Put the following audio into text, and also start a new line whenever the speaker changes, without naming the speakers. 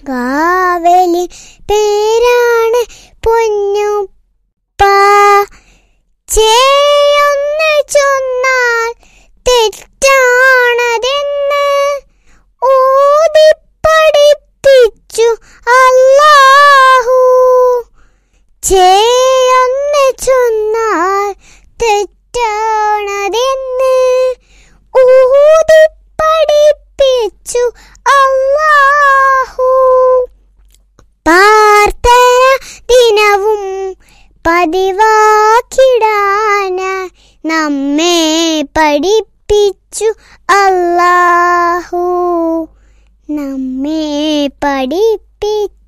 കാവലി പേരാണ് പൊന്നുപ്പ ചെയ്യൊന്ന് ചൊന്നാൽ തെറ്റാണതെന്ന് ഊതിപ്പടിപ്പിച്ചു അല്ലാഹു ചെയ്യൊന്ന് ചൊന്നാൽ തെറ്റാണതെന്ന് ഊതിപ്പടിപ്പിച്ചു അല്ലാഹു പ്രാർത്ഥന ദിനവും പതിവാക്കിടാന നമ്മെ പഠിപ്പിച്ചു അല്ലാഹു നമ്മെ പഠിപ്പിച്ചു